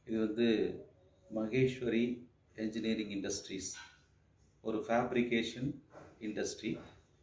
இது வந்து Maheswari engineering industries ஒரு ஃபேப்ரிகேஷன் இண்டஸ்ட்ரி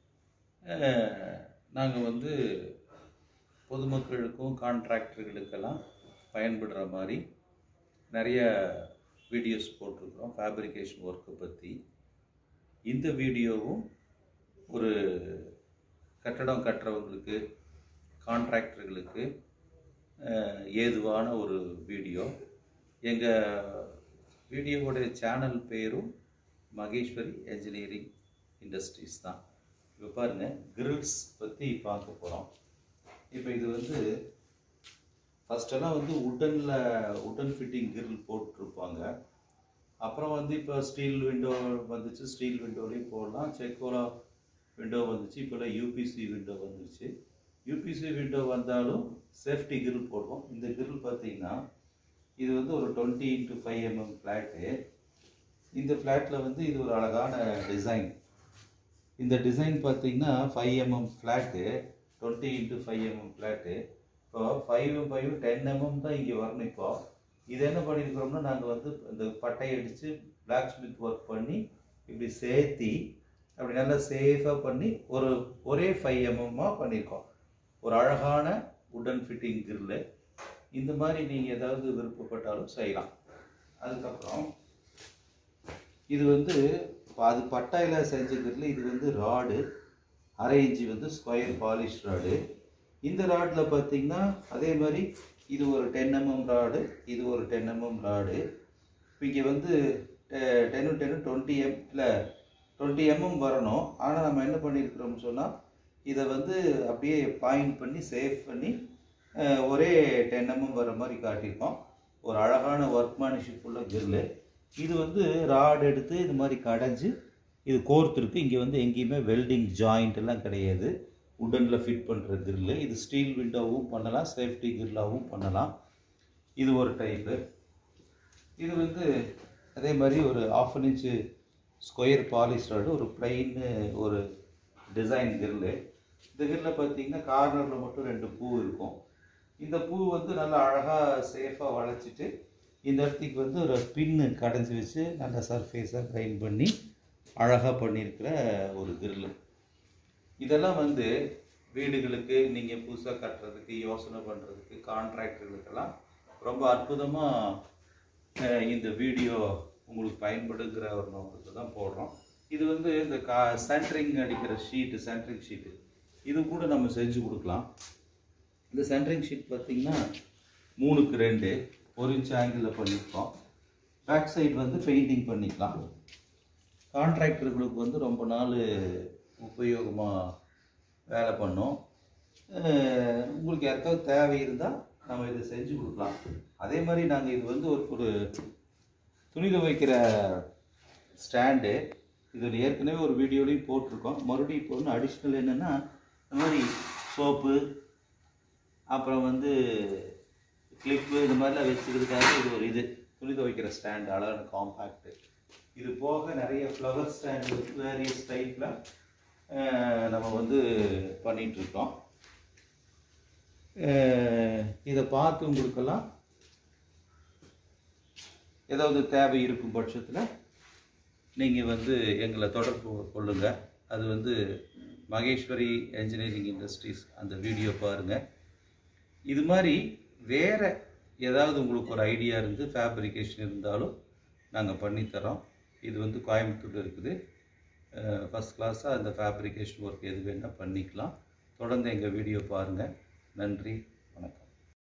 நாங்கள் வந்து பொதுமக்களுக்கும் கான்ட்ராக்டர்களுக்கெல்லாம் பயன்படுற மாதிரி நிறைய வீடியோஸ் போட்டிருக்கிறோம் ஃபேப்ரிகேஷன் ஒர்க்கை பற்றி இந்த வீடியோவும் ஒரு கட்டடம் கட்டுறவங்களுக்கு கான்ட்ராக்டர்களுக்கு அஹ், ஏதுவான ஒரு வீடியோ எங்கள் வீடியோவோடைய சேனல் பேரும் மகேஸ்வரி என்ஜினியரிங் இண்டஸ்ட்ரீஸ் தான் இப்போ பாருங்கள் கிரில்ஸ் பற்றி பார்க்க போகிறோம் இப்போ இது வந்து ஃபஸ்ட்டெல்லாம் வந்து உட்டனில் உட்டன் ஃபிட்டிங் கிரில் போட்டிருப்பாங்க அப்புறம் வந்து இப்போ ஸ்டீல் விண்டோ வந்துச்சு ஸ்டீல் விண்டோலையும் போடலாம் செக்கோலா விண்டோ வந்துச்சு இப்போல்லாம் யூபிசி விண்டோ வந்துருச்சு யூபிசி விண்டோ வந்தாலும் சேஃப்டி கிரில் போடுவோம் இந்த கிரில் பார்த்தீங்கன்னா இது வந்து ஒரு twenty into five MM flat இந்த ஃப்ளாட்டில் வந்து இது ஒரு அழகான டிசைன் இந்த டிசைன் பார்த்தீங்கன்னா five MM flat twenty into five MM flat இப்போ ஃபைவ் ஃபைவ் டென் எம்எம் தான் இங்கே வரணும் இப்போ இது என்ன பண்ணியிருக்கிறோம்னா நாங்கள் வந்து இந்த பட்டை அடித்து பிளாக் ஸ்மித் ஒர்க் பண்ணி இப்படி சேர்த்தி அப்படி நல்லா சேஃபாக பண்ணி ஒரு ஒரே ஃபைவ் எம்எம்மாக பண்ணியிருக்கோம் ஒரு அழகான உடன் ஃபிட்டிங் கிரில்லு இந்த மாதிரி நீங்கள் ஏதாவது விருப்பப்பட்டாலும் செய்யலாம் அதுக்கப்புறம் இது வந்து இப்போ அது பட்டாயில் செஞ்ச கிரில் இது வந்து ராடு அரை இன்ச்சு வந்து ஸ்கொயர் பாலிஷ் ராடு இந்த ராடில் பார்த்தீங்கன்னா அதே மாதிரி இது ஒரு டென் எம்எம் ராடு இது ஒரு டென் எம்எம் ராடு இப்போ இங்கே வந்து டென்னு டென்னு டுவெண்ட்டி எம் இல்லை டுவெண்ட்டி எம்எம் வரணும் ஆனால் நம்ம என்ன பண்ணியிருக்கிறோம்னு சொன்னால் இதை வந்து அப்படியே பாயிண்ட் பண்ணி சேவ் பண்ணி அஹ், ஒரே டென் எம்எம் வர மாதிரி காட்டியிருக்கோம் ஒரு அழகான ஒர்க்மேன்ஷிப் உள்ள கிரில்லு இது வந்து ராட் எடுத்து இது மாதிரி கடைஞ்சு இது கோர்த்துருக்கு இங்கே வந்து எங்கேயுமே வெல்டிங் ஜாயிண்ட் எல்லாம் கிடையாது உடனில் ஃபிட் பண்ணுற கிரில்லு இது ஸ்டீல் விண்டோவும் பண்ணலாம் சேஃப்டி கிரில்லாகவும் பண்ணலாம் இது ஒரு டைப்பு இது வந்து அதே மாதிரி ஒரு half an inch square polish rod ஒரு பிளைன் ஒரு டிசைன் கிரில்லு இந்த கிரில்ல பார்த்தீங்கன்னா கார்னரில் மட்டும் ரெண்டு பூ இருக்கும் இந்த பூ வந்து நல்லா அழகாக சேஃபாக வளைச்சிட்டு இந்த இடத்துக்கு வந்து ஒரு பின்னு கடைஞ்சி வச்சு நல்லா சர்ஃபேஸாக கிரைண்ட் பண்ணி அழகாக பண்ணியிருக்கிற ஒரு கிரில்லு இதெல்லாம் வந்து வீடுகளுக்கு நீங்கள் புதுசாக கட்டுறதுக்கு யோசனை பண்ணுறதுக்கு கான்ட்ராக்டர்களுக்கெல்லாம் ரொம்ப அற்புதமாக இந்த வீடியோ உங்களுக்கு பயன்படுங்கிற ஒரு நோக்கத்தை தான் போடுறோம் இது வந்து இந்த கா சென்ட்ரிங் அடிக்கிற ஷீட்டு சென்ட்ரிங் ஷீட்டு இது கூட நம்ம செஞ்சு கொடுக்கலாம் இந்த சென்ட்ரிங் ஷீட் பார்த்தீங்கன்னா மூணுக்கு ரெண்டு ஒரு இன்ச் ஆங்கிளில் பண்ணியிருக்கோம் பேக் சைடு வந்து பெயிண்டிங் பண்ணிக்கலாம் கான்ட்ராக்டர்களுக்கு வந்து ரொம்ப நாள் உபயோகமாக வேலை பண்ணோம் அஹ் உங்களுக்கு யாருக்காவது தேவை இருந்தால் நம்ம இதை செஞ்சு கொடுக்கலாம் அதே மாதிரி நாங்கள் இது வந்து ஒரு ஒரு துணி துவைக்கிற ஸ்டாண்டு இதில் ஏற்கனவே ஒரு வீடியோலையும் போட்டிருக்கோம் மறுபடியும் இப்போ ஒன்று அடிஷ்னல் என்னென்னா இந்த மாதிரி சோப்பு அப்புறம் வந்து கிளிப்பு இது மாதிரிலாம் வச்சுக்கிறதுக்காக இது ஒரு இது துணி துவைக்கிற ஸ்டாண்டு அழகான காம்பேக்டு இது போக நிறைய ஃப்ளவர் ஸ்டாண்டு வேரியஸ் டைப்பில் நம்ம வந்து பண்ணிட்டு இருக்கோம் அஹ் இதை பார்த்து உங்களுக்கெல்லாம் ஏதாவது தேவை இருக்கும் பட்சத்தில் நீங்கள் வந்து எங்களை தொடர்பு கொள்ளுங்கள் அது வந்து மகேஸ்வரி என்ஜினியரிங் இண்டஸ்ட்ரீஸ் அந்த வீடியோ பாருங்கள் இது மாதிரி வேறு ஏதாவது உங்களுக்கு ஒரு ஐடியா இருந்து ஃபேப்ரிகேஷன் இருந்தாலும் நாங்கள் பண்ணித்தரோம் இது வந்து கோயம்புத்தூர் இருக்குது ஃபஸ்ட் கிளாஸாக அந்த ஃபேப்ரிகேஷன் ஒர்க் எது வேணால் பண்ணிக்கலாம் தொடர்ந்து எங்கள் வீடியோ பாருங்கள் நன்றி